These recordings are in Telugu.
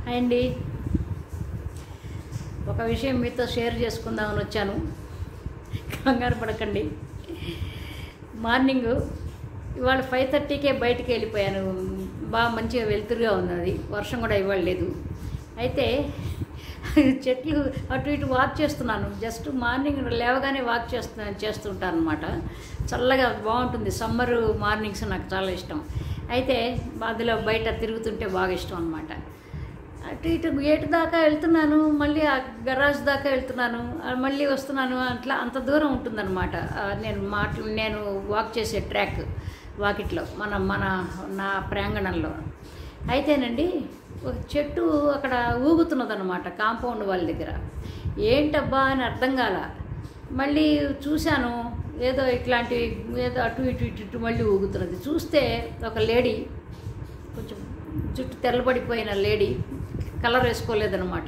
హాయ్ అండి ఒక విషయం మీతో షేర్ చేసుకుందామని వచ్చాను కంగారు పడకండి మార్నింగ్ ఇవాళ ఫైవ్ థర్టీకే బయటికి వెళ్ళిపోయాను బాగా మంచిగా వెలుతురుగా ఉన్నది వర్షం కూడా ఇవాళ లేదు అయితే చెట్లు అటు ఇటు వాక్ చేస్తున్నాను జస్ట్ మార్నింగ్ లేవగానే వాక్ చేస్తు చేస్తుంటాను అనమాట చల్లగా బాగుంటుంది సమ్మర్ మార్నింగ్స్ నాకు చాలా ఇష్టం అయితే అందులో బయట తిరుగుతుంటే బాగా ఇష్టం అనమాట అటు ఇటు గేట్ దాకా వెళ్తున్నాను మళ్ళీ ఆ గరాజ్ దాకా వెళ్తున్నాను ఆ మళ్ళీ వస్తున్నాను అట్లా అంత దూరం ఉంటుందన్నమాట ఆ నేను మాట్లా నేను వాక్ చేసే ట్రాక్ వాకిట్లో మన మన నా ప్రాంగణంలో అయితేనండి ఒక చెట్టు అక్కడ ఊగుతున్నదన్నమాట కాంపౌండ్ వాళ్ళ దగ్గర ఏంటబ్బా అని అర్థం కాల మళ్ళీ చూశాను ఏదో ఇట్లాంటి ఏదో అటు ఇటు ఇటు ఇటు మళ్ళీ ఊగుతున్నది చూస్తే ఒక లేడీ కొంచెం జుట్టు తెల్లబడిపోయిన లేడీ కలర్ వేసుకోలేదనమాట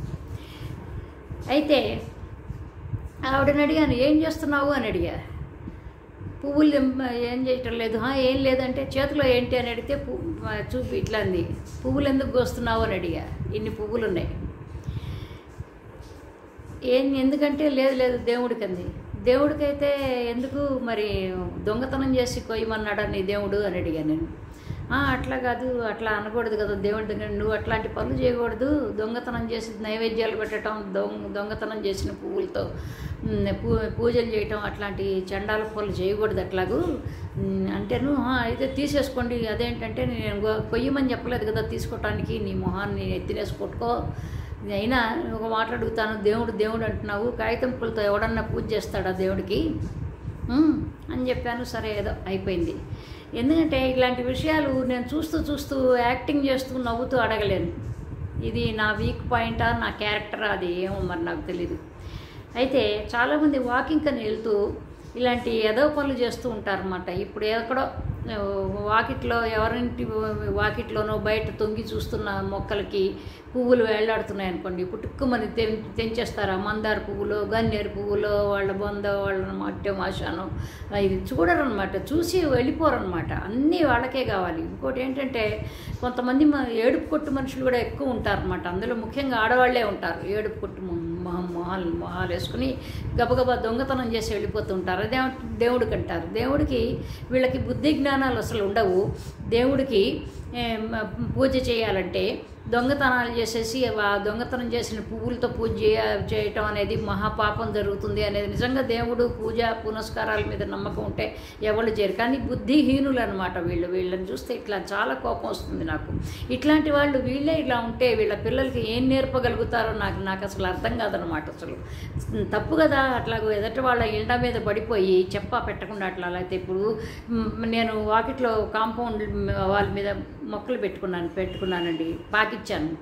అయితే ఆవిడని అడిగాను ఏం చేస్తున్నావు అని అడిగా పువ్వులు తెంప- ఏం చేయటం లేదు "హా, ఏం లేదంటే చేతిలో ఏంటి అని అడిగితే పు- చూపి ఇట్లా అంది పువ్వులు ఎందుకు కోస్తున్నావు అని అడిగా ఇన్ని పువ్వులు ఉన్నాయి ఏం ఎందుకంటే లేదు లేదు దేవుడికి అంది దేవుడికైతే ఎందుకు మరి దొంగతనం చేసి కొయ్యమన్నాడని దేవుడు అని అడిగాను నేను "ఆ, అట్లా కాదు అట్లా అనకూడదు కదా దేవుడి దగ్గర నువ్వు అట్లాంటి పనులు చేయకూడదు దొంగతనం చేసి నైవేద్యాలు పెట్టడం దొంగ దొంగతనం చేసిన పువ్వులతో ఉమ్, పూ పూజలు చేయటం అట్లాంటి చండాల పనులు చేయకూడదు అట్లాగూ ఉమ్, అంటేను "ఆ, అయితే తీసేసుకోండి అదేంటంటే నేను గొ- కొయ్యమని చెప్పలేదు కదా తీసుకోవటానికి నీ మొహాన్ని ఎత్తినేసి కొట్టుకో అయినా ఒక మాట అడుగుతాను దేవుడు దేవుడు అంటున్నావు కాగితం పూలతో ఎవడన్నా పూజ చేస్తాడా దేవుడికి "ఉమ్," అని చెప్పాను సరే ఏదో అయిపోయింది ఎందుకంటే ఇలాంటి విషయాలు నేను చూస్తూ చూస్తూ యాక్టింగ్ చేస్తూ నవ్వుతూ అడగలేను ఇది నా వీక్ పాయింటా నా క్యారెక్టరా అది ఏమో మరి నాకు తెలీదు అయితే చాలామంది వాకింగ్ అని వెళ్తూ ఇలాంటి ఎదవ పనులు చేస్తూ ఉంటారన్నమాట ఇప్పుడు ఎక్కడో ఆ, వాకిట్లో ఎవరింటి వాకిట్లోనో బయట తొంగి చూస్తున్న మొక్కలకి పువ్వులు వేలాడుతున్నాయి అనుకోండి పుట్టుక్కుమని తెం తెంచేస్తారు ఆ మందార పువ్వులు గన్నేరు పువ్వులు వాళ్ళ బొంద వాళ్ళ మట్టె మాషాను ఇది చూడరనమాట చూసి వెళ్ళిపోరనమాట అన్నీ వాళ్ళకే కావాలి ఇంకోటి ఏంటంటే కొంతమంది మ- ఏడుపు కొట్టు మనుషులు కూడా ఎక్కువ ఉంటారనమాట అందులో ముఖ్యంగా ఆడవాళ్లే ఉంటారు ఏడుపు కొట్టు మొ- మొహం మొహాలు మొహాలు వేసుకుని గబగబా దొంగతనం చేసి వెళ్ళిపోతూ ఉంటారు అదే దేవుడికి అంటారు దేవుడికి వీళ్ళకి బుద్ధి జ్ఞానాలు అసలు ఉండవు దేవుడికి ఏం, పూజ చేయాలంటే దొంగతనాలు చేసేసి ఆ దొంగతనం చేసిన పువ్వులతో పూజ చేయ చేయటం అనేది మహాపాపం జరుగుతుంది అనేది నిజంగా దేవుడు పూజ పునస్కారాల మీద నమ్మకం ఉంటే ఎవరు చేయరు కానీ బుద్ధిహీనులు అనమాట వీళ్ళు వీళ్ళని చూస్తే ఇట్లా చాలా కోపం వస్తుంది నాకు ఇట్లాంటి వాళ్ళు వీళ్ళే ఇలా ఉంటే వీళ్ళ పిల్లలకి ఏం నేర్పగలుగుతారో నాకు నాకు అసలు అర్థం కాదనమాట అసలు తప్పు కదా అట్లా ఎదటి వాళ్ళ ఇళ్ళ మీద పడిపోయి చెప్పా పెట్టకుండా అట్లా అయితే ఇప్పుడు మ్, నేను వాకిట్లో కాంపౌండ్ వాళ్ళ మీద మొక్కలు పెట్టుకున్నాను పెట్టుకున్నానండి పాకిచ్చాను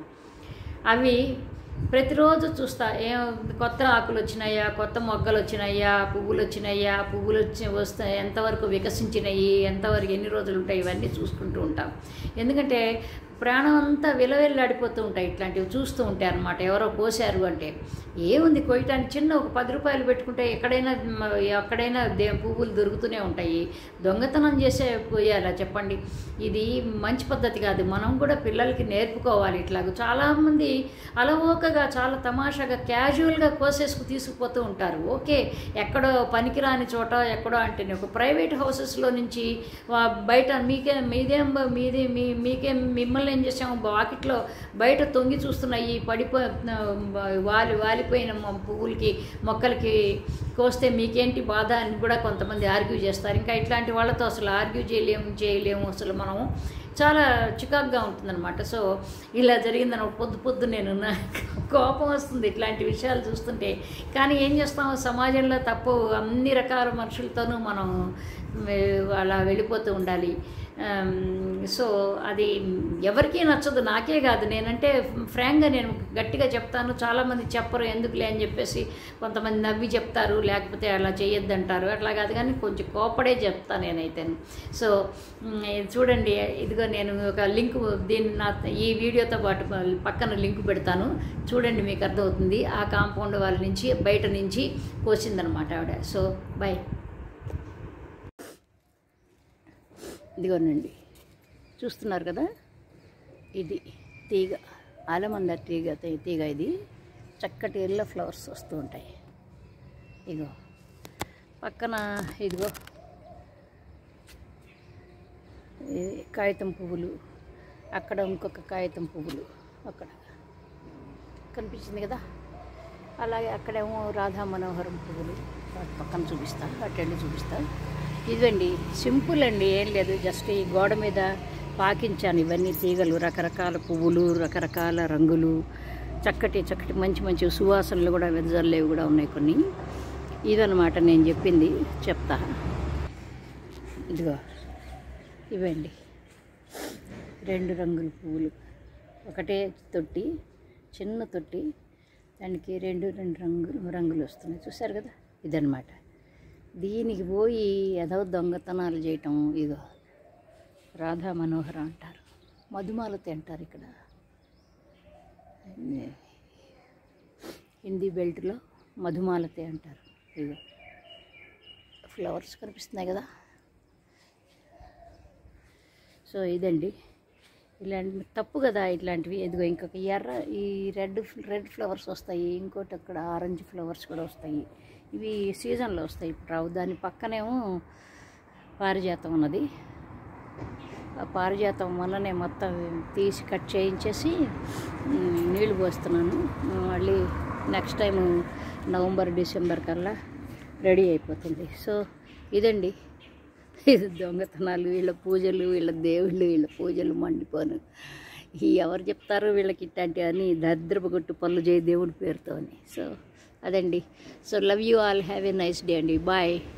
అవి ప్రతిరోజు చూస్తా ఏం కొత్త ఆకులు వచ్చినాయా కొత్త మొగ్గలు వచ్చినాయా పువ్వులు వచ్చినాయా పువ్వులు వచ్చి వస్తాయి ఎంతవరకు వికసించినాయి ఎంతవరకు ఎన్ని రోజులు ఉంటాయి ఇవన్నీ చూసుకుంటూ ఉంటాం ఎందుకంటే ప్రాణం అంతా విలవిల్లాడిపోతూ ఉంటాయి ఇట్లాంటివి చూస్తూ ఉంటాయి అన్నమాట ఎవరో పోసారు అంటే ఏముంది కొయ్యటానికి చిన్న ఒక పది రూపాయలు పెట్టుకుంటే ఎక్కడైనా మ, ఎక్కడైనా దే పువ్వులు దొరుకుతూనే ఉంటాయి దొంగతనం చేసే పోయాలా చెప్పండి ఇది మంచి పద్ధతి కాదు మనం కూడా పిల్లలకి నేర్పుకోవాలి ఇట్లాగ చాలామంది అలవోకగా చాలా తమాషాగా క్యాజువల్గా కోసేసుకు తీసుకుపోతూ ఉంటారు ఓకే ఎక్కడో పనికిరాని చోట ఎక్కడో అంటే ఒక ప్రైవేట్ హౌసెస్లో నుంచి వా- బయట మీకే మీదేం బ- మీది మీ మీకేం మిమ్మల్ని ఏం చేసాము వాకిట్లో బయట తొంగి చూస్తున్నాయి పడిపో వాలి వాలిపోయిన మొ- పువ్వులకి మొక్కలకి కోస్తే మీకేంటి బాధ అని కూడా కొంతమంది ఆర్గ్యూ చేస్తారు ఇంకా ఇట్లాంటి వాళ్ళతో అసలు ఆర్గ్యూ చేయలేము చేయలేము అసలు మనము చాలా చికాగ్గా ఉంటుందన్నమాట సో ఇలా జరిగిందని ఒక పొద్దు పొద్దు నేను నా కోపం వస్తుంది ఇట్లాంటి విషయాలు చూస్తుంటే కానీ ఏం చేస్తాం సమాజంలో తప్పు అన్ని రకాల మనుషులతోనూ మనం ఏ, అలా వెళ్ళిపోతూ ఉండాలి ఆమ్, సో అది ఎవరికీ నచ్చదు నాకే కాదు నేనంటే ఫ్రాంక్గా నేను గట్టిగా చెప్తాను చాలామంది చెప్పరు ఎందుకులే అని చెప్పేసి కొంతమంది నవ్వి చెప్తారు లేకపోతే అలా చేయొద్దంటారు అట్లా కాదు కానీ కొంచెం కోపడే చెప్తాను నేనైతే సో ఉమ్, ఇది చూడండి ఇదిగో నేను ఒక లింక్ దీన్ని నా ఈ వీడియోతో పాటు పక్కన లింక్ పెడతాను చూడండి మీకు అర్థమవుతుంది ఆ కాంపౌండ్ వాళ్ళ నుంచి బయట నుంచి కోసిందనమాట ఆవిడ సో బాయ్ ఇదిగోనండి చూస్తున్నారు కదా ఇది తీగ ఆలమంద తీగ తీగ ఇది చక్కటి ఎల్లో ఫ్లవర్స్ వస్తూ ఉంటాయి ఇగో పక్కన ఇదిగో ఈ కాగితం పువ్వులు అక్కడ ఇంకొక కాగితం పువ్వులు అక్కడ కనిపించింది కదా అలాగే అక్కడేమో రాధా మనోహరం పువ్వులు వాటి పక్కన చూపిస్తా అటు వెళ్ళి చూపిస్తా ఇదండి సింపుల్ అండి ఏం లేదు జస్ట్ ఈ గోడ మీద పాకించాను ఇవన్నీ తీగలు రకరకాల పువ్వులు రకరకాల రంగులు చక్కటి చక్కటి మంచి మంచి సువాసనలు కూడా వెదజల్లేవి కూడా ఉన్నాయి కొన్ని ఇదన్నమాట నేను చెప్పింది చెప్తా ఇదిగో ఇవండి రెండు రంగుల పువ్వులు ఒకటే తొట్టి చిన్న తొట్టి దానికి రెండు రెండు రంగులు రంగులు వస్తున్నాయి చూసారు కదా ఇదన్నమాట దీనికి పోయి ఏదో దొంగతనాలు చేయటం ఇదో రాధా మనోహర అంటారు మధుమాలతి అంటారు ఇక్కడ హిందీ బెల్ట్లో మధుమాలతి అంటారు ఇదో ఫ్లవర్స్ కనిపిస్తున్నాయి కదా సో ఇదండి ఇలాంటి తప్పు కదా ఇట్లాంటివి ఎదుగో ఇంకొక ఎర్ర ఈ రెడ్ రెడ్ ఫ్లవర్స్ వస్తాయి ఇంకోటి అక్కడ ఆరెంజ్ ఫ్లవర్స్ కూడా వస్తాయి ఇవి సీజన్లో వస్తాయి ఇప్పుడు రావు దాని పక్కనేమో పారిజాతం ఉన్నది ఆ పారిజాతం వల్లనే మొత్తం తీసి కట్ చేయించేసి ఉమ్, నీళ్లు పోస్తున్నాను మళ్ళీ నెక్స్ట్ టైం నవంబర్ డిసెంబర్ కల్లా రెడీ అయిపోతుంది సో ఇదండి ఇది దొంగతనాలు వీళ్ళ పూజలు వీళ్ళ దేవుళ్ళు వీళ్ళ పూజలు మండిపోను ఈ ఎవరు చెప్తారో వీళ్ళకి ఇట్లాంటి అని దరిద్రపు కొట్టు పనులు చేయి దేవుడి పేరుతో అని సో అదండి so love you all have a nice day అండి బాయ్